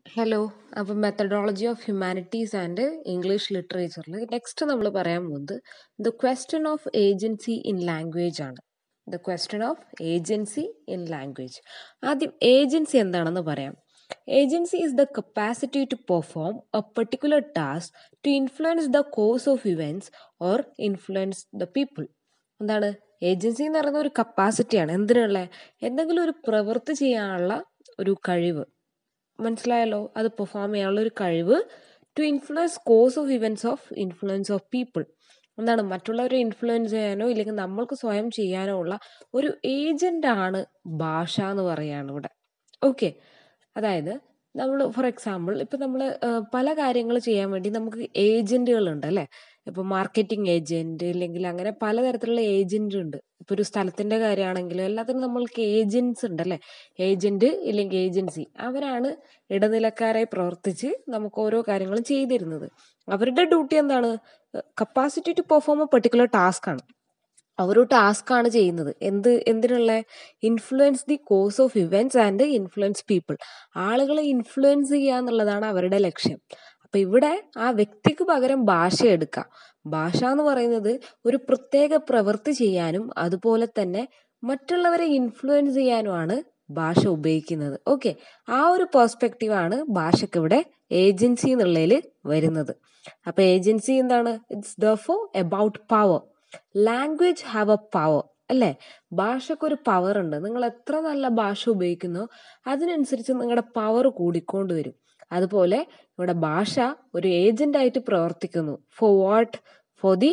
Hello അപ്പം methodology of humanities and English ലിറ്ററേച്ചറിൽ next നമ്മൾ പറയാൻ പോകുന്നത് the question of agency in language ആണ് the question of agency in language ആദ്യം ഏജൻസി എന്താണെന്ന് പറയാം agency is the capacity to perform a particular task to influence the course of events or influence the people എന്താണ് agency എന്ന് പറയുന്ന ഒരു കപ്പാസിറ്റിയാണ് എന്തിനുള്ള എന്തെങ്കിലും ഒരു പ്രവൃത്തി ചെയ്യാനുള്ള ഒരു കഴിവ് മനസ്സിലായല്ലോ അത് പെർഫോം ചെയ്യാനുള്ള ഒരു കഴിവ് to influence course of events of influence of people എന്താണ് മറ്റുള്ളവരെ ഇൻഫ്ലുവൻസ് ചെയ്യാനോ ഇല്ലെങ്കിൽ നമ്മൾക്ക് സ്വയം ചെയ്യാനോ ഉള്ള ഒരു ഏജൻ്റാണ് ഭാഷ എന്ന് പറയുകയാണ് ഇവിടെ ഓക്കെ അതായത് നമ്മൾ ഫോർ എക്സാമ്പിൾ ഇപ്പം നമ്മൾ പല കാര്യങ്ങൾ ചെയ്യാൻ വേണ്ടി നമുക്ക് ഏജൻറ്റുകളുണ്ട് അല്ലേ ഇപ്പോൾ മാർക്കറ്റിംഗ് ഏജൻറ്റ് ഇല്ലെങ്കിൽ അങ്ങനെ പലതരത്തിലുള്ള ഏജൻറ്റ് ഉണ്ട് ഇപ്പോൾ ഒരു സ്ഥലത്തിൻ്റെ കാര്യമാണെങ്കിലും എല്ലാത്തിനും നമ്മൾക്ക് ഏജൻസ് ഉണ്ട് അല്ലേ ഏജൻറ്റ് ഇല്ലെങ്കിൽ ഏജൻസി അവരാണ് ഇടനിലക്കാരായി പ്രവർത്തിച്ച് നമുക്ക് ഓരോ കാര്യങ്ങളും ചെയ്തിരുന്നത് അവരുടെ ഡ്യൂട്ടി എന്താണ് capacity to perform a particular task ആണ് അവരൊരു ടാസ്ക് ആണ് ചെയ്യുന്നത് എന്ത് എന്തിനുള്ള influence the course of events and influence people ആളുകളെ ഇൻഫ്ലുവൻസ് ചെയ്യുക എന്നുള്ളതാണ് അവരുടെ ലക്ഷ്യം അപ്പൊ ഇവിടെ ആ വ്യക്തിക്ക് പകരം ഭാഷ എടുക്കാം ഭാഷ എന്ന് പറയുന്നത് ഒരു പ്രത്യേക പ്രവൃത്തി ചെയ്യാനും അതുപോലെ തന്നെ മറ്റുള്ളവരെ ഇൻഫ്ലുവൻസ് ചെയ്യാനുമാണ് ഭാഷ ഉപയോഗിക്കുന്നത് ഓക്കെ ആ ഒരു പെർസ്പെക്റ്റീവ് ആണ് ഭാഷയ്ക്ക് ഇവിടെ ഏജൻസി എന്നുള്ളതിൽ വരുന്നത് അപ്പൊ ഏജൻസി എന്താണ് it's the for about power language have a power അല്ലേ ഭാഷയ്ക്കൊരു പവർ ഉണ്ട് നിങ്ങൾ എത്ര നല്ല ഭാഷ ഉപയോഗിക്കുന്നോ അതിനനുസരിച്ച് നിങ്ങളുടെ പവർ കൂടിക്കൊണ്ട് വരും അതുപോലെ ഇവിടെ ഭാഷ ഒരു ഏജന്റ് ആയിട്ട് പ്രവർത്തിക്കുന്നു for what for the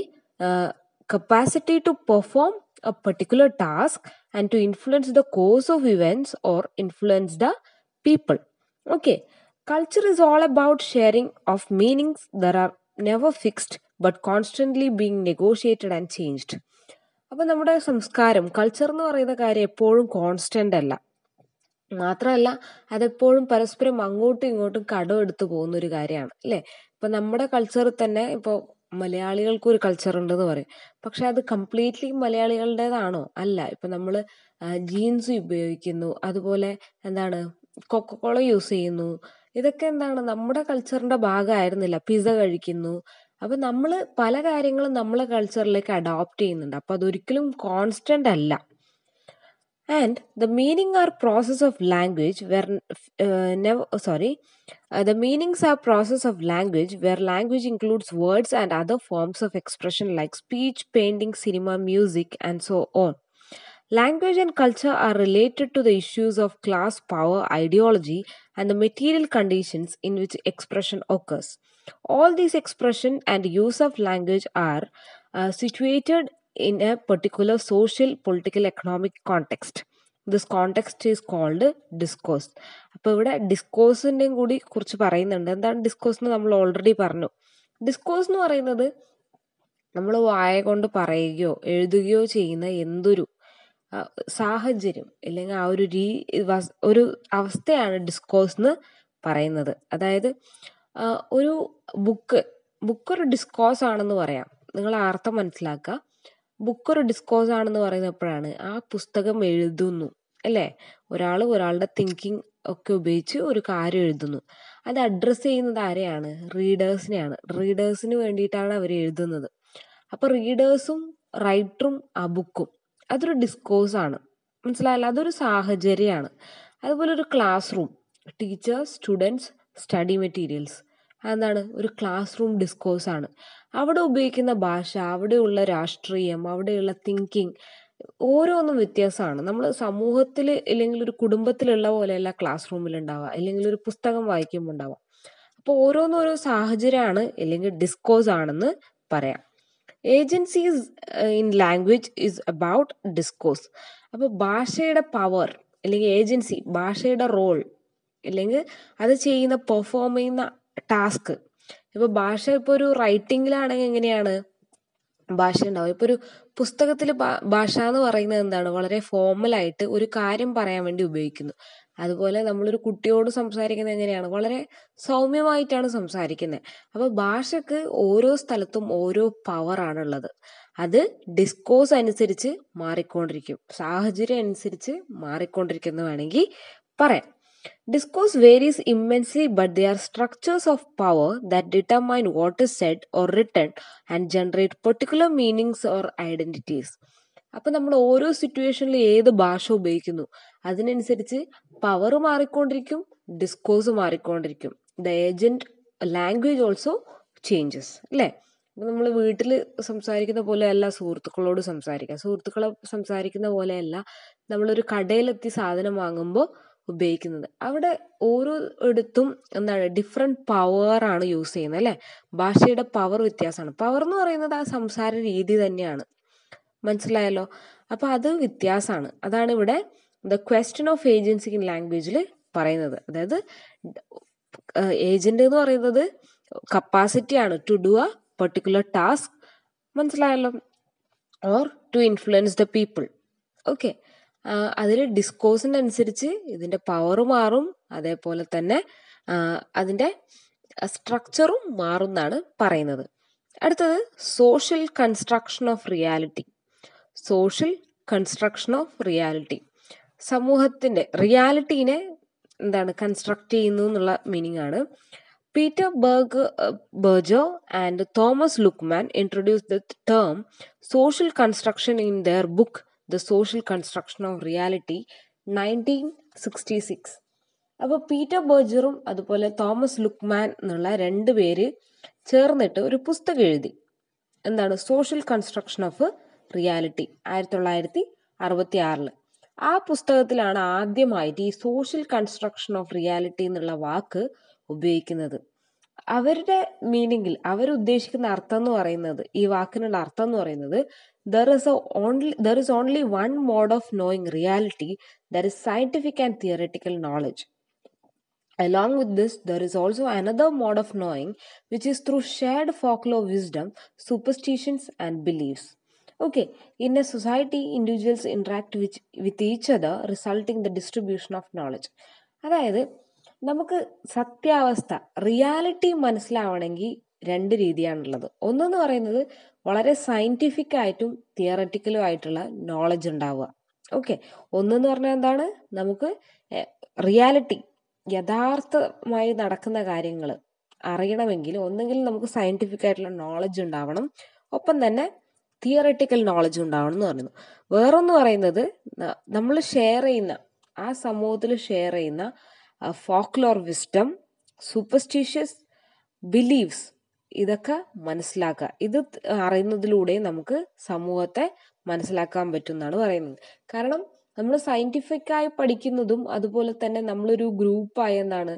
capacity to perform a particular task and to influence the course of events or influence the people okay culture is all about sharing of meanings there are never fixed but constantly being negotiated and changed അപ്പൊ നമ്മുടെ സംസ്കാരം culture എന്ന് പറയുന്ന കാര്യം എപ്പോഴും constant അല്ല മാത്രമല്ല അതെപ്പോഴും പരസ്പരം അങ്ങോട്ടും ഇങ്ങോട്ടും കടമെടുത്ത് പോകുന്ന ഒരു കാര്യമാണ് അല്ലേ ഇപ്പൊ നമ്മുടെ കൾച്ചറിൽ തന്നെ ഇപ്പോൾ മലയാളികൾക്ക് ഒരു കൾച്ചർ ഉണ്ടെന്ന് പറയും പക്ഷെ അത് കംപ്ലീറ്റ്ലി മലയാളികളുടേതാണോ അല്ല ഇപ്പൊ നമ്മൾ ജീൻസ് ഉപയോഗിക്കുന്നു അതുപോലെ എന്താണ് കൊക്കക്കോള യൂസ് ചെയ്യുന്നു ഇതൊക്കെ എന്താണ് നമ്മുടെ കൾച്ചറിന്റെ ഭാഗമായിരുന്നില്ല പിസ്സ കഴിക്കുന്നു അപ്പൊ നമ്മൾ പല കാര്യങ്ങളും നമ്മളെ കൾച്ചറിലേക്ക് അഡോപ്റ്റ് ചെയ്യുന്നുണ്ട് അപ്പൊ അതൊരിക്കലും കോൺസ്റ്റന്റ് അല്ല and the meaning are process of language where uh, never sorry uh, the meanings are process of language where language includes words and other forms of expression like speech painting cinema music and so on language and culture are related to the issues of class power ideology and the material conditions in which expression occurs all these expression and use of language are uh, situated in a particular social, political, economic context. This context is called discourse അപ്പോൾ ഇവിടെ ഡിസ്കോസിൻ്റെയും കൂടി കുറിച്ച് പറയുന്നുണ്ട് എന്താണ് discourse എന്ന് നമ്മൾ already പറഞ്ഞു discourse എന്ന് പറയുന്നത് നമ്മൾ വായ കൊണ്ട് പറയുകയോ എഴുതുകയോ ചെയ്യുന്ന എന്തൊരു സാഹചര്യം അല്ലെങ്കിൽ ആ ഒരു രീ ഒരു അവസ്ഥയാണ് ഡിസ്കോസ് എന്ന് പറയുന്നത് അതായത് ഒരു ബുക്ക് ബുക്ക് ഒരു ഡിസ്കോസ് ആണെന്ന് പറയാം നിങ്ങൾ അർത്ഥം മനസ്സിലാക്കുക ബുക്ക് ഒരു ഡിസ്കോസ് ആണെന്ന് പറയുന്നപ്പോഴാണ് ആ പുസ്തകം എഴുതുന്നു അല്ലേ ഒരാൾ ഒരാളുടെ തിങ്കിങ് ഒക്കെ ഉപയോഗിച്ച് ഒരു കാര്യം എഴുതുന്നു അത് അഡ്രസ്സ് ചെയ്യുന്നത് ആരെയാണ് റീഡേഴ്സിനെയാണ് റീഡേഴ്സിന് വേണ്ടിയിട്ടാണ് അവർ എഴുതുന്നത് അപ്പൊ റീഡേഴ്സും റൈറ്ററും ആ ബുക്കും അതൊരു ഡിസ്കോസ് ആണ് മനസ്സിലായല്ലോ അതൊരു സാഹചര്യമാണ് അതുപോലെ ഒരു classroom teachers students study materials എന്താണ് ഒരു ക്ലാസ് റൂം ഡിസ്കോഴ്സ് ആണ് അവിടെ ഉപയോഗിക്കുന്ന ഭാഷ അവിടെയുള്ള രാഷ്ട്രീയം അവിടെയുള്ള തിങ്കിങ് ഓരോന്നും വ്യത്യാസമാണ് നമ്മൾ സമൂഹത്തിൽ ഇല്ലെങ്കിൽ ഒരു കുടുംബത്തിലുള്ള പോലെയല്ല ക്ലാസ് റൂമിൽ ഉണ്ടാവുക അല്ലെങ്കിൽ ഒരു പുസ്തകം വായിക്കുമ്പോൾ ഉണ്ടാവുക അപ്പോൾ ഓരോന്നും ഓരോ സാഹചര്യമാണ് അല്ലെങ്കിൽ ഡിസ്കോസ് ആണെന്ന് പറയാം agencies in language is about discourse അപ്പോൾ ഭാഷയുടെ പവർ അല്ലെങ്കിൽ ഏജൻസി ഭാഷയുടെ റോൾ അല്ലെങ്കിൽ അത് ചെയ്യുന്ന പെർഫോം ചെയ്യുന്ന ടാസ്ക് ഇപ്പൊ ഭാഷ ഇപ്പൊ ഒരു റൈറ്റിംഗിലാണെങ്കിൽ എങ്ങനെയാണ് ഭാഷ ഉണ്ടാവും ഇപ്പൊ ഒരു പുസ്തകത്തിൽ ഭാഷ എന്ന് പറയുന്നത് എന്താണ് വളരെ ഫോർമലായിട്ട് ഒരു കാര്യം പറയാൻ വേണ്ടി ഉപയോഗിക്കുന്നു അതുപോലെ നമ്മളൊരു കുട്ടിയോട് സംസാരിക്കുന്നത് എങ്ങനെയാണ് വളരെ സൗമ്യമായിട്ടാണ് സംസാരിക്കുന്നത് അപ്പൊ ഭാഷക്ക് ഓരോ സ്ഥലത്തും ഓരോ പവർ ആണുള്ളത് അത് ഡിസ്കോസ് അനുസരിച്ച് മാറിക്കൊണ്ടിരിക്കും സാഹചര്യം അനുസരിച്ച് മാറിക്കൊണ്ടിരിക്കുന്നു വേണമെങ്കിൽ പറയാം discourse varies immensely but they are structures of power that determine what is said or written and generate particular meanings or identities അപ്പം നമ്മൾ ഓരോ സിറ്റുവേഷനിൽ ഏത് ഭാഷ ഉപയോഗിക്കുന്നു അതിനനുസരിച്ച് പവർ മാറിക്കൊണ്ടിരിക്കും ഡിസ്കോഴ്സ് മാറിക്കൊണ്ടിരിക്കും the agent language also changes അല്ലേ അപ്പം നമ്മൾ വീട്ടിൽ സംസാരിക്കുന്ന പോലെയല്ല സുഹൃത്തുക്കളോട് സംസാരിക്കുക സുഹൃത്തുക്കളെ സംസാരിക്കുന്ന പോലെയല്ല നമ്മളൊരു കടയിലെത്തി സാധനം വാങ്ങുമ്പോൾ ഉപയോഗിക്കുന്നത് അവിടെ ഓരോ ഇടത്തും എന്താണ് ഡിഫറെൻറ്റ് പവറാണ് യൂസ് ചെയ്യുന്നത് അല്ലേ ഭാഷയുടെ പവർ വ്യത്യാസമാണ് പവർ എന്ന് പറയുന്നത് ആ സംസാര രീതി തന്നെയാണ് മനസ്സിലായല്ലോ അപ്പോൾ അത് വ്യത്യാസമാണ് അതാണ് ഇവിടെ the question of agency in ലാംഗ്വേജിൽ പറയുന്നത് അതായത് ഏജന്റ് എന്ന് പറയുന്നത് കപ്പാസിറ്റിയാണ് to do a particular task മനസ്സിലായല്ലോ or to influence the people okay അതിൽ ഡിസ്കോഴ്സിൻ്റെ അനുസരിച്ച് ഇതിൻ്റെ പവർ മാറും അതേപോലെ തന്നെ അതിൻ്റെ സ്ട്രക്ചറും മാറും എന്നാണ് പറയുന്നത് അടുത്തത് social construction of reality social construction of reality സമൂഹത്തിൻ്റെ റിയാലിറ്റീനെ എന്താണ് കൺസ്ട്രക്ട് ചെയ്യുന്നു എന്നുള്ള മീനിങ് ആണ് Peter Berg Berger and Thomas Luckmann introduce the term social construction in their book the social construction of reality nineteen sixty six അപ്പോൾ Peter ബർജറും അതുപോലെ Thomas Luqman എന്നുള്ള രണ്ട് പേര് ചേർന്നിട്ട് ഒരു പുസ്തകം എഴുതി എന്താണ് സോഷ്യൽ കൺസ്ട്രക്ഷൻ ഓഫ് റിയാലിറ്റി ആയിരത്തി തൊള്ളായിരത്തി അറുപത്തി ആറിൽ ആ പുസ്തകത്തിലാണ് ആദ്യമായിട്ട് ഈ സോഷ്യൽ കൺസ്ട്രക്ഷൻ ഓഫ് റിയാലിറ്റി എന്നുള്ള വാക്ക് ഉപയോഗിക്കുന്നത് അവരുടെ മീനിങ്ങിൽ അവരുദ്ദേശിക്കുന്ന അർത്ഥം എന്ന് പറയുന്നത് ഈ വാക്കിനുള്ള അർത്ഥം എന്ന് പറയുന്നത് there is only there is only one mode of knowing reality there is scientific and theoretical knowledge Along with this, there is also another mode of knowing, which is through shared folklore wisdom, superstitions, and beliefs. Okay, in a society, individuals interact with, with each other, resulting the distribution of knowledge. അതായത് നമുക്ക് സത്യാവസ്ഥ reality മനസ്സിലാവണമെങ്കിൽ രണ്ട് രീതിയാണുള്ളത് ഒന്നെന്ന് പറയുന്നത് വളരെ scientific ആയിട്ടും തിയററ്റിക്കലും ആയിട്ടുള്ള knowledge ഉണ്ടാവുക ഓക്കെ ഒന്നെന്ന് പറഞ്ഞാൽ എന്താണ് നമുക്ക് റിയാലിറ്റി യഥാർത്ഥമായി നടക്കുന്ന കാര്യങ്ങൾ അറിയണമെങ്കിൽ ഒന്നെങ്കിൽ നമുക്ക് സയൻറ്റിഫിക് ആയിട്ടുള്ള നോളജ് ഉണ്ടാവണം ഒപ്പം തന്നെ തിയററ്റിക്കൽ നോളജ് ഉണ്ടാവണം എന്ന് പറയുന്നു വേറൊന്ന് പറയുന്നത് നമ്മൾ ഷെയർ ചെയ്യുന്ന ആ സമൂഹത്തിൽ ഷെയർ ചെയ്യുന്ന ഫോക്ലോർ വിസ്റ്റം സൂപ്പർസ്റ്റീഷ്യസ് ബിലീവ്സ് ഇതൊക്കെ മനസ്സിലാക്കുക ഇത് അറിയുന്നതിലൂടെ നമുക്ക് സമൂഹത്തെ മനസ്സിലാക്കാൻ പറ്റും എന്നാണ് പറയുന്നത് കാരണം നമ്മൾ സയന്റിഫിക്കായി പഠിക്കുന്നതും അതുപോലെ തന്നെ നമ്മളൊരു ഗ്രൂപ്പായ എന്താണ്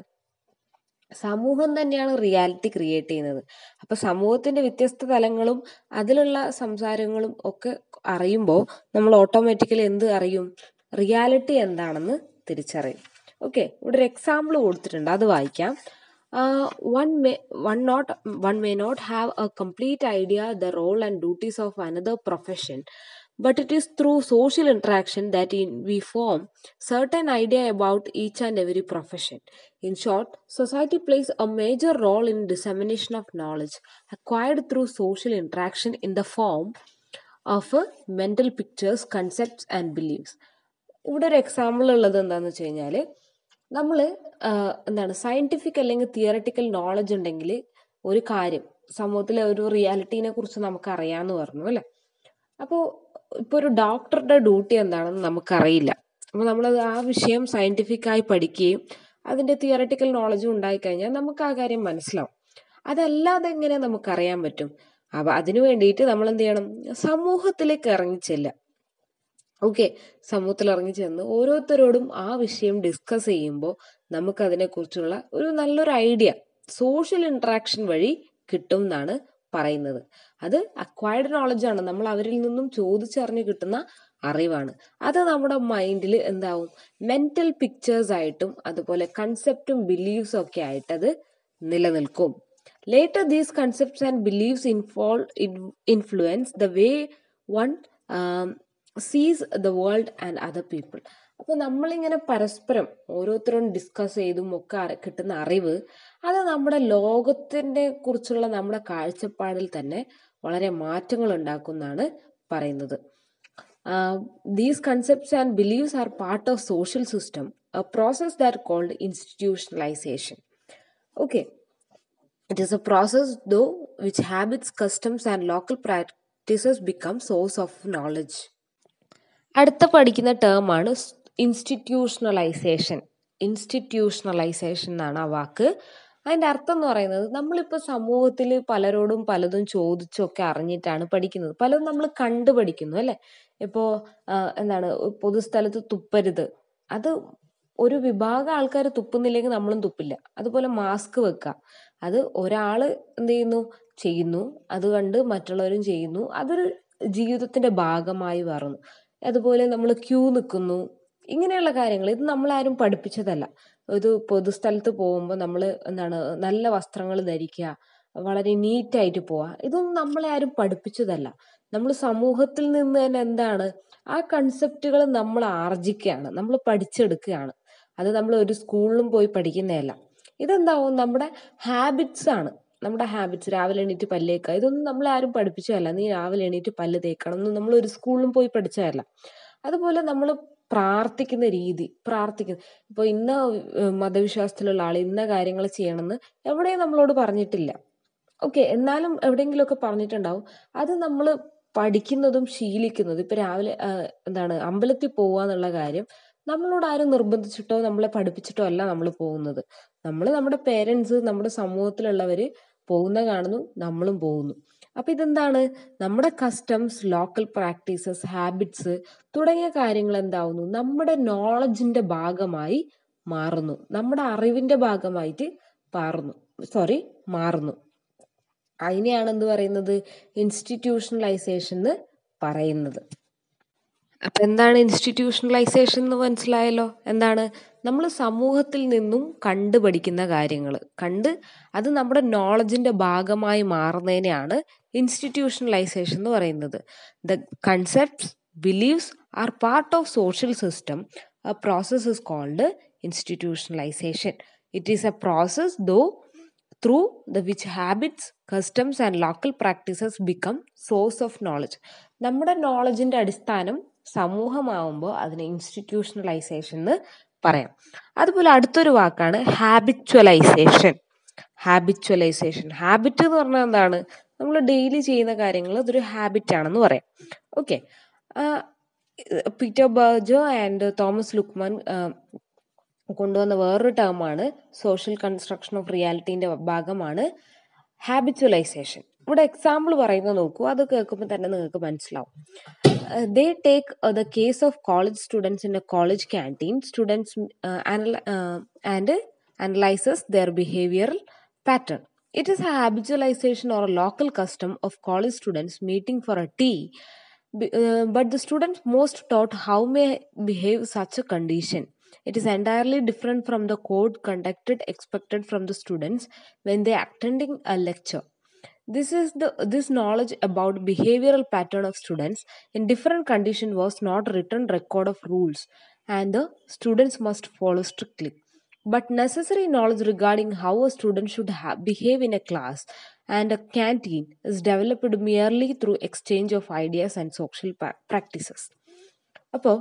സമൂഹം തന്നെയാണ് റിയാലിറ്റി ക്രിയേറ്റ് ചെയ്യുന്നത് അപ്പൊ സമൂഹത്തിന്റെ വ്യത്യസ്ത തലങ്ങളും അതിലുള്ള സംസാരങ്ങളും ഒക്കെ അറിയുമ്പോൾ നമ്മൾ ഓട്ടോമാറ്റിക്കലി എന്ത് അറിയും റിയാലിറ്റി എന്താണെന്ന് തിരിച്ചറിയും ഓക്കെ ഇവിടെ ഒരു എക്സാമ്പിൾ കൊടുത്തിട്ടുണ്ട് അത് വായിക്കാം one may one not one may not have a complete idea the role and duties of another profession but it is through social interaction that in, we form certain idea about each and every profession in short society plays a major role in dissemination of knowledge acquired through social interaction in the form of uh, mental pictures concepts and beliefs ഇവിടെ ഒരു example ഉള്ളത് എന്താണെന്ന് വെച്ച് കഴിഞ്ഞാൽ നമ്മൾ എന്താണ് scientific അല്ലെങ്കിൽ theoretical knowledge ഉണ്ടെങ്കിൽ ഒരു കാര്യം സമൂഹത്തിലെ ഒരു റിയാലിറ്റീനെ കുറിച്ച് നമുക്ക് അറിയാമെന്ന് പറഞ്ഞു അല്ലേ അപ്പോൾ ഇപ്പോൾ ഒരു ഡോക്ടറുടെ ഡ്യൂട്ടി എന്താണെന്ന് നമുക്കറിയില്ല അപ്പോൾ നമ്മളത് ആ വിഷയം സയൻറ്റിഫിക്കായി പഠിക്കുകയും അതിൻ്റെ തിയററ്റിക്കൽ നോളജും ഉണ്ടായിക്കഴിഞ്ഞാൽ നമുക്ക് ആ കാര്യം മനസ്സിലാവും അതല്ലാതെ എങ്ങനെ നമുക്കറിയാൻ പറ്റും അപ്പോൾ അതിനു വേണ്ടിയിട്ട് നമ്മൾ എന്ത് ചെയ്യണം സമൂഹത്തിലേക്ക് ഇറങ്ങിച്ചെല്ലുക ഓക്കെ സമൂഹത്തിൽ ഇറങ്ങി ചെന്ന് ഓരോരുത്തരോടും ആ വിഷയം ഡിസ്കസ് ചെയ്യുമ്പോൾ നമുക്ക് അതിനെക്കുറിച്ചുള്ള ഒരു നല്ലൊരു ഐഡിയ സോഷ്യൽ ഇൻട്രാക്ഷൻ വഴി കിട്ടും എന്നാണ് പറയുന്നത് അത് അക്വയർഡ് നോളജ് ആണ് നമ്മൾ അവരിൽ നിന്നും ചോദിച്ചറിഞ്ഞ് കിട്ടുന്ന അറിവാണ് അത് നമ്മുടെ മൈൻഡിൽ എന്താവും മെന്റൽ പിക്ചേഴ്സ് ആയിട്ടും അതുപോലെ കൺസെപ്റ്റും ബിലീവ്സും ഒക്കെ ആയിട്ട് അത് നിലനിൽക്കും later these concepts and believes ഇൻഫോൾ influence the way one sees the world and other people അപ്പോൾ നമ്മളിങ്ങനെ പരസ്പരം ഓരോരുത്തരും ഡിസ്കസ് ചെയ്തും ഒക്കെ കിട്ടുന്ന അറിവ് അത് നമ്മുടെ ലോകത്തിനെ കുറിച്ചുള്ള നമ്മുടെ കാഴ്ചപ്പാടിൽ തന്നെ വളരെ മാറ്റങ്ങൾ ഉണ്ടാക്കുമെന്നാണ് പറയുന്നത് these concepts and believes are part of social system a process that called institutionalization. Okay, it is a process though which habits, customs, and local practices become source of knowledge. അടുത്ത പഠിക്കുന്ന ടേമാണ് ഇൻസ്റ്റിറ്റ്യൂഷണലൈസേഷൻ ഇൻസ്റ്റിറ്റ്യൂഷണലൈസേഷൻ എന്നാണ് ആ വാക്ക് അതിൻ്റെ അർത്ഥം എന്ന് പറയുന്നത് നമ്മളിപ്പോൾ സമൂഹത്തിൽ പലരോടും പലതും ചോദിച്ചൊക്കെ അറിഞ്ഞിട്ടാണ് പഠിക്കുന്നത് പലതും നമ്മൾ കണ്ടു പഠിക്കുന്നു അല്ലേ ഇപ്പോൾ എന്താണ് പൊതുസ്ഥലത്ത് തുപ്പരുത് അത് ഒരു വിഭാഗം ആൾക്കാർ തുപ്പുന്നില്ലെങ്കിൽ നമ്മളും തുപ്പില്ല അതുപോലെ മാസ്ക് വെക്കുക അത് ഒരാൾ എന്ത് ചെയ്യുന്നു ചെയ്യുന്നു അത് കണ്ട് മറ്റുള്ളവരും ചെയ്യുന്നു അതൊരു ജീവിതത്തിന്റെ ഭാഗമായി മാറുന്നു അതുപോലെ നമ്മൾ ക്യൂ നിൽക്കുന്നു ഇങ്ങനെയുള്ള കാര്യങ്ങൾ ഇത് നമ്മളാരും പഠിപ്പിച്ചതല്ല ഒരു പൊതുസ്ഥലത്ത് പോകുമ്പോൾ നമ്മൾ എന്താണ് നല്ല വസ്ത്രങ്ങൾ ധരിക്കുക വളരെ നീറ്റായിട്ട് പോവുക ഇതൊന്നും നമ്മളെ ആരും പഠിപ്പിച്ചതല്ല നമ്മൾ സമൂഹത്തിൽ നിന്ന് തന്നെ എന്താണ് ആ കൺസെപ്റ്റുകൾ നമ്മൾ ആർജിക്കുകയാണ് നമ്മൾ പഠിച്ചെടുക്കുകയാണ് അത് നമ്മൾ ഒരു സ്കൂളിലും പോയി പഠിക്കുന്നതല്ല ഇതെന്താവും നമ്മുടെ ഹാബിറ്റ്സ് ആണ് നമ്മുടെ ഹാബിറ്റ്സ് രാവിലെ എണീറ്റ് പല്ല് തേക്കുക ഇതൊന്നും നമ്മളെ ആരും പഠിപ്പിച്ചതല്ല നീ രാവിലെ എണീറ്റ് പല്ല് തേക്കണം എന്ന് നമ്മൾ ഒരു സ്കൂളിലും പോയി പഠിച്ചതല്ല അതുപോലെ നമ്മൾ പ്രാർത്ഥിക്കുന്ന രീതി പ്രാർത്ഥിക്കുന്ന ഇപ്പോൾ ഇന്ന മതവിശ്വാസത്തിലുള്ള ആൾ ഇന്ന കാര്യങ്ങൾ ചെയ്യണമെന്ന് എവിടെയും നമ്മളോട് പറഞ്ഞിട്ടില്ല ഓക്കെ എന്നാലും എവിടെയെങ്കിലുമൊക്കെ പറഞ്ഞിട്ടുണ്ടാവും അത് നമ്മൾ പഠിക്കുന്നതും ശീലിക്കുന്നതും ഇപ്പൊ രാവിലെ എന്താണ് അമ്പലത്തിൽ പോവുക എന്നുള്ള കാര്യം നമ്മളോട് ആരും നിർബന്ധിച്ചിട്ടോ നമ്മളെ പഠിപ്പിച്ചിട്ടോ അല്ല നമ്മൾ പോകുന്നത് നമ്മൾ നമ്മുടെ പേരൻസ് നമ്മുടെ സമൂഹത്തിലുള്ളവര് പോകുന്ന കാണുന്നു നമ്മളും പോകുന്നു അപ്പൊ ഇതെന്താണ് നമ്മുടെ കസ്റ്റംസ് ലോക്കൽ പ്രാക്ടീസസ് ഹാബിറ്റ്സ് തുടങ്ങിയ കാര്യങ്ങൾ എന്താവുന്നു നമ്മുടെ നോളജിന്റെ ഭാഗമായി മാറുന്നു നമ്മുടെ അറിവിന്റെ ഭാഗമായിട്ട് മാറുന്നു സോറി മാറുന്നു അതിനെയാണ് എന്ത് പറയുന്നത് ഇൻസ്റ്റിറ്റ്യൂഷണലൈസേഷൻ എന്ന് പറയുന്നത് അപ്പൊ എന്താണ് ഇൻസ്റ്റിറ്റ്യൂഷണലൈസേഷൻ എന്ന് മനസ്സിലായല്ലോ എന്താണ് നമ്മൾ സമൂഹത്തിൽ നിന്നും കണ്ടു പഠിക്കുന്ന കാര്യങ്ങൾ കണ്ട് അത് നമ്മുടെ നോളജിന്റെ ഭാഗമായി മാറുന്നതിനെയാണ് ഇൻസ്റ്റിറ്റ്യൂഷണലൈസേഷൻ എന്ന് പറയുന്നത് the concepts believes are part of social system a process is called institutionalisation it is a process though through the which habits customs and local practices become source of knowledge നമ്മുടെ നോളജിന്റെ അടിസ്ഥാനം സമൂഹമാവുമ്പോൾ അതിനെ institutionalisation എന്ന് പറയാം അതുപോലെ അടുത്തൊരു വാക്കാണ് ഹാബിച്വലൈസേഷൻ ഹാബിച്വലൈസേഷൻ habit എന്ന് പറഞ്ഞാൽ എന്താണ് നമ്മൾ ഡെയിലി ചെയ്യുന്ന കാര്യങ്ങൾ അതൊരു ഹാബിറ്റ് ആണെന്ന് പറയാം okay Peter Berger and Thomas Luckmann കൊണ്ടുവന്ന വേറൊരു ടേമാണ് സോഷ്യൽ കൺസ്ട്രക്ഷൻ ഓഫ് റിയാലിറ്റീൻ്റെ ഭാഗമാണ് ഹാബിച്വലൈസേഷൻ ഇവിടെ എക്സാമ്പിൾ പറയുന്നത് നോക്കൂ അത് കേൾക്കുമ്പോൾ തന്നെ നിങ്ങൾക്ക് മനസ്സിലാവും they take the case of college students in a college canteen students and analyses their behavioural pattern it is a habitualisation or a local custom of college students meeting for a tea but the students most taught how may behave such a condition It is entirely different from the code conducted expected from the students when they are attending a lecture. This is the this knowledge about behavioral pattern of students in different condition was not written record of rules and the students must follow strictly. But necessary knowledge regarding how a student should ha- behave in a class and a canteen is developed merely through exchange of ideas and social pa- practices. അപ്പോൾ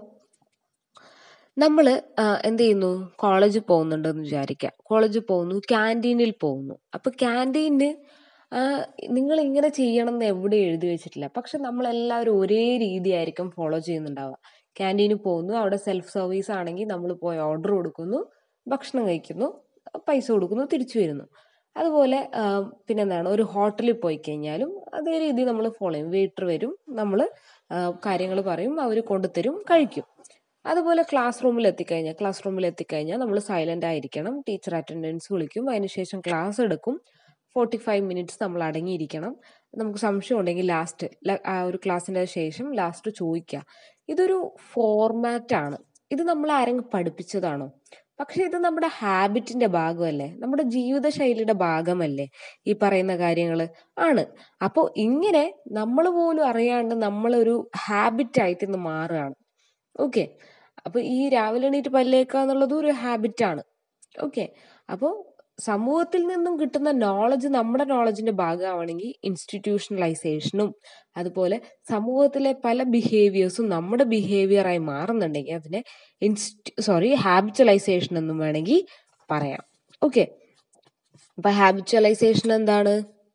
നമ്മൾ എന്ത് ചെയ്യുന്നു കോളേജിൽ പോകുന്നുണ്ടെന്ന് വിചാരിക്കുക കോളേജിൽ പോകുന്നു ക്യാൻറ്റീനിൽ പോകുന്നു അപ്പോൾ ക്യാൻറ്റീനിൽ നിങ്ങൾ ഇങ്ങനെ ചെയ്യണം എന്ന് എവിടെ എഴുതി വെച്ചിട്ടില്ല പക്ഷെ നമ്മളെല്ലാവരും ഒരേ രീതിയായിരിക്കും ഫോളോ ചെയ്യുന്നുണ്ടാവുക ക്യാൻറ്റീനിൽ പോകുന്നു അവിടെ സെൽഫ് സർവീസ് ആണെങ്കിൽ നമ്മൾ പോയി ഓർഡർ കൊടുക്കുന്നു ഭക്ഷണം കഴിക്കുന്നു പൈസ കൊടുക്കുന്നു തിരിച്ചു വരുന്നു അതുപോലെ പിന്നെന്താണ് ഒരു ഹോട്ടലിൽ പോയി കഴിഞ്ഞാലും അതേ രീതി നമ്മൾ ഫോളോ ചെയ്യും വെയിറ്റർ വരും നമ്മൾ കാര്യങ്ങൾ പറയും അവർ കൊണ്ടുതരും കഴിക്കും അതുപോലെ ക്ലാസ് റൂമിൽ എത്തിക്കഴിഞ്ഞാൽ ക്ലാസ് റൂമിൽ എത്തിക്കഴിഞ്ഞാൽ നമ്മൾ സൈലന്റ് ആയിരിക്കണം ടീച്ചർ അറ്റൻഡൻസ് വിളിക്കും അതിനുശേഷം ക്ലാസ് എടുക്കും ഫോർട്ടി ഫൈവ് മിനിറ്റ്സ് നമ്മൾ അടങ്ങിയിരിക്കണം നമുക്ക് സംശയം ഉണ്ടെങ്കിൽ ലാസ്റ്റ് ആ ഒരു ക്ലാസ്സിൻ്റെ ശേഷം ലാസ്റ്റ് ചോദിക്കുക ഇതൊരു ഫോർമാറ്റ് ആണ് ഇത് നമ്മൾ ആരെങ്കിലും പഠിപ്പിച്ചതാണോ പക്ഷെ ഇത് നമ്മുടെ ഹാബിറ്റിന്റെ ഭാഗമല്ലേ നമ്മുടെ ജീവിതശൈലിയുടെ ഭാഗമല്ലേ ഈ പറയുന്ന കാര്യങ്ങൾ ആണ് അപ്പോൾ ഇങ്ങനെ നമ്മൾ പോലും അറിയാണ്ട് നമ്മളൊരു ഹാബിറ്റ് ആയിട്ട് ഇന്ന് മാറുകയാണ് ഓക്കെ അപ്പൊ ഈ രാവിലെ എണീറ്റ് പല്ലേക്കുക എന്നുള്ളത് ഒരു ഹാബിറ്റ് ആണ് ഓക്കെ അപ്പോൾ സമൂഹത്തിൽ നിന്നും കിട്ടുന്ന നോളജ് നമ്മുടെ നോളജിന്റെ ഭാഗമാണെങ്കിൽ ഇൻസ്റ്റിറ്റ്യൂഷണലൈസേഷനും അതുപോലെ സമൂഹത്തിലെ പല ബിഹേവിയേഴ്സും നമ്മുടെ ബിഹേവിയറായി മാറുന്നുണ്ടെങ്കിൽ അതിനെ ഇൻസ്റ്റി സോറി ഹാബിച്വലൈസേഷൻ എന്നും വേണമെങ്കിൽ പറയാം ഓക്കെ അപ്പൊ ഹാബിച്വലൈസേഷൻ എന്താണ്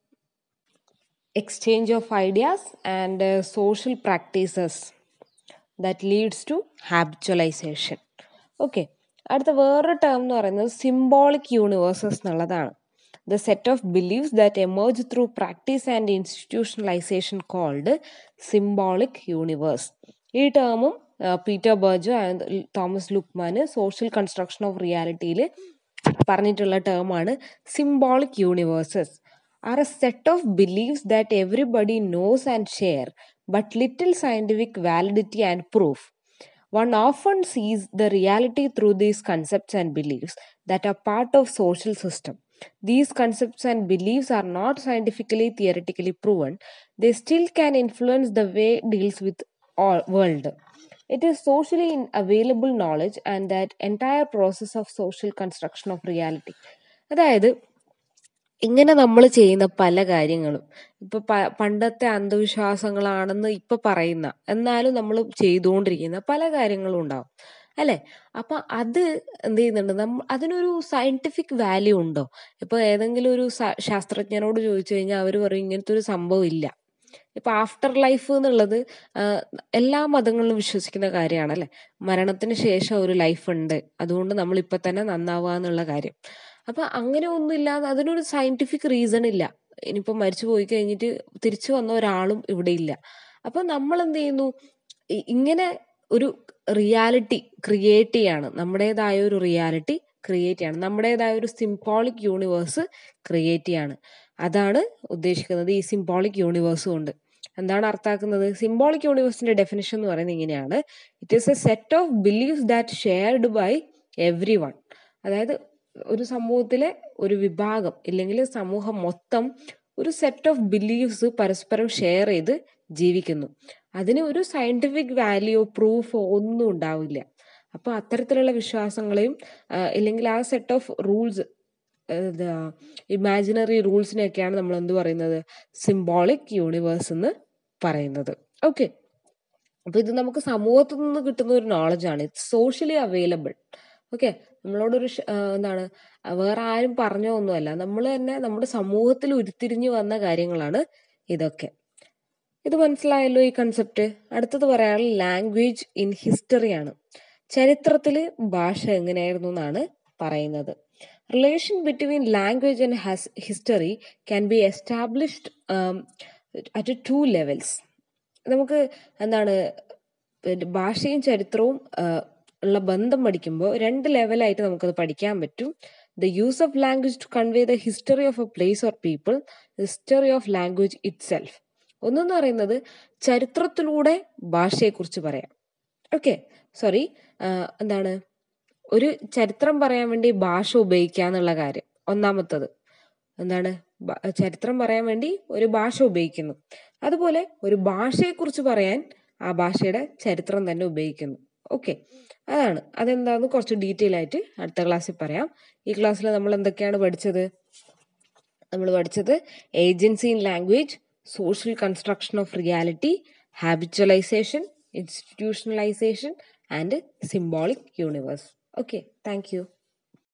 exchange of ideas and social practices that leads to habitualisation okay അടുത്ത വേറൊരു ടേം എന്ന് പറയുന്നത് സിംബോളിക് യൂണിവേഴ്സസ് എന്നുള്ളതാണ് the set of beliefs that emerge through practice and institutionalisation called symbolic universe ഈ ടേമും പീറ്റർ ബർജോ ആൻഡ് തോമസ് ലുക്മാന് social construction of റിയാലിറ്റിയിൽ പറഞ്ഞിട്ടുള്ള ടേമാണ് symbolic universes are a set of beliefs that everybody knows and share but little scientific validity and proof One often sees the reality through these concepts and beliefs that are part of social system. These concepts and beliefs are not scientifically theoretically proven. They still can influence the way deals with all world. It is socially available knowledge and that entire process of social construction of reality. അതായത് ഇങ്ങനെ നമ്മൾ ചെയ്യുന്ന പല കാര്യങ്ങളും ഇപ്പൊ പ- പണ്ടത്തെ അന്ധവിശ്വാസങ്ങളാണെന്ന് ഇപ്പൊ പറയുന്ന എന്നാലും നമ്മൾ ചെയ്തുകൊണ്ടിരിക്കുന്ന പല കാര്യങ്ങളും ഉണ്ടാവും അല്ലെ അപ്പൊ അത് എന്ത് ചെയ്യുന്നുണ്ട് നമ്മ അതിനൊരു സയന്റിഫിക് വാല്യൂ ഉണ്ടോ ഇപ്പൊ ഏതെങ്കിലും ഒരു സ- ശാസ്ത്രജ്ഞനോട് ചോദിച്ചു കഴിഞ്ഞാൽ അവർ പറയും ഇങ്ങനത്തെ ഒരു സംഭവം ഇല്ല ഇപ്പൊ ആഫ്റ്റർ ലൈഫ് എന്നുള്ളത് ആഹ്, എല്ലാ മതങ്ങളിലും വിശ്വസിക്കുന്ന കാര്യമാണ് അല്ലെ മരണത്തിന് ശേഷം ഒരു ലൈഫ് ഉണ്ട് അതുകൊണ്ട് നമ്മൾ ഇപ്പൊ തന്നെ നന്നാവുക എന്നുള്ള കാര്യം അപ്പൊ അങ്ങനെ ഒന്നും ഇല്ലാതെ അതിനൊരു സയന്റിഫിക് റീസൺ ഇല്ല ഇനിയിപ്പോ മരിച്ചു പോയി കഴിഞ്ഞിട്ട് തിരിച്ചു വന്ന ഒരാളും ഇവിടെ ഇല്ല അപ്പൊ നമ്മൾ എന്ത് ചെയ്യുന്നു ഇ- ഇങ്ങനെ ഒരു റിയാലിറ്റി ക്രിയേറ്റ് ചെയ്യാണ് നമ്മുടേതായ ഒരു റിയാലിറ്റി ക്രിയേറ്റ് ചെയ്യാണ് നമ്മുടേതായ ഒരു സിംബോളിക് യൂണിവേഴ്സ് ക്രിയേറ്റ് ചെയ്യാണ് അതാണ് ഉദ്ദേശിക്കുന്നത് ഈ സിംബോളിക് യൂണിവേഴ്സ് കൊണ്ട് എന്താണ് അർത്ഥാക്കുന്നത് സിംബോളിക് യൂണിവേഴ്സിന്റെ ഡെഫിനിഷൻ എന്ന് പറയുന്നത് ഇങ്ങനെയാണ് it is a set of beliefs that shared by everyone അതായത് ഒരു സമൂഹത്തിലെ ഒരു വിഭാഗം ഇല്ലെങ്കിൽ സമൂഹം മൊത്തം ഒരു സെറ്റ് ഓഫ് ബിലീവ്സ് പരസ്പരം ഷെയർ ചെയ്ത് ജീവിക്കുന്നു അതിന് ഒരു സയന്റിഫിക് വാല്യൂ പ്രൂഫോ ഒന്നും ഉണ്ടാവില്ല അപ്പൊ അത്തരത്തിലുള്ള വിശ്വാസങ്ങളെയും ആ, ഇല്ലെങ്കിൽ ആ സെറ്റ് ഓഫ് റൂൾസ് ഇമാജിനറി റൂൾസിനെയൊക്കെയാണ് നമ്മൾ എന്ത് പറയുന്നത് സിംബോളിക് യൂണിവേഴ്സ് എന്ന് പറയുന്നത് ഓക്കെ അപ്പൊ ഇത് നമുക്ക് സമൂഹത്തിൽ നിന്ന് കിട്ടുന്ന ഒരു നോളജ് ആണ് ഇറ്റ്സ് സോഷ്യലി അവൈലബിൾ ഓക്കെ നമ്മളോടൊരു ഷ- ആ, എന്താണ് ആ, വേറെ ആരും പറഞ്ഞോ ഒന്നുമല്ല നമ്മൾ തന്നെ നമ്മുടെ സമൂഹത്തിൽ ഉരുത്തിരിഞ്ഞു വന്ന കാര്യങ്ങളാണ് ഇതൊക്കെ ഇത് മനസ്സിലായല്ലോ ഈ കൺസെപ്റ്റ് അടുത്തത് പറയാനുള്ള ലാംഗ്വേജ് ഇൻ ഹിസ്റ്ററിയാണ് ചരിത്രത്തിൽ ഭാഷ എങ്ങനെയായിരുന്നു എന്നാണ് പറയുന്നത് relation between language and history can be established at two levels നമുക്ക് എന്താണ് പിന്നെ ഭാഷയും ചരിത്രവും ആ, ഉള്ള ബന്ധം പഠിക്കുമ്പോൾ രണ്ട് ലെവലായിട്ട് നമുക്കത് പഠിക്കാൻ പറ്റും the use of language to convey the history of a place or people history of language itself ഒന്നെന്ന് പറയുന്നത് ചരിത്രത്തിലൂടെ ഭാഷയെക്കുറിച്ച് പറയാം ഓക്കെ സോറി എന്താണ് ഒരു ചരിത്രം പറയാൻ വേണ്ടി ഭാഷ ഉപയോഗിക്കുക എന്നുള്ള കാര്യം ഒന്നാമത്തത് എന്താണ് ബ- ചരിത്രം പറയാൻ വേണ്ടി ഒരു ഭാഷ ഉപയോഗിക്കുന്നു അതുപോലെ ഒരു ഭാഷയെക്കുറിച്ച് പറയാൻ ആ ഭാഷയുടെ ചരിത്രം തന്നെ ഉപയോഗിക്കുന്നു ഓക്കെ അതാണ് അതെന്താന്ന് കുറച്ച് ഡീറ്റെയിൽ ആയിട്ട് അടുത്ത ക്ലാസ്സിൽ പറയാം ഈ ക്ലാസ്സിൽ നമ്മൾ എന്തൊക്കെയാണ് പഠിച്ചത് നമ്മൾ പഠിച്ചത് agency in language social construction of reality habitualisation institutionalisation and symbolic universe okay thank U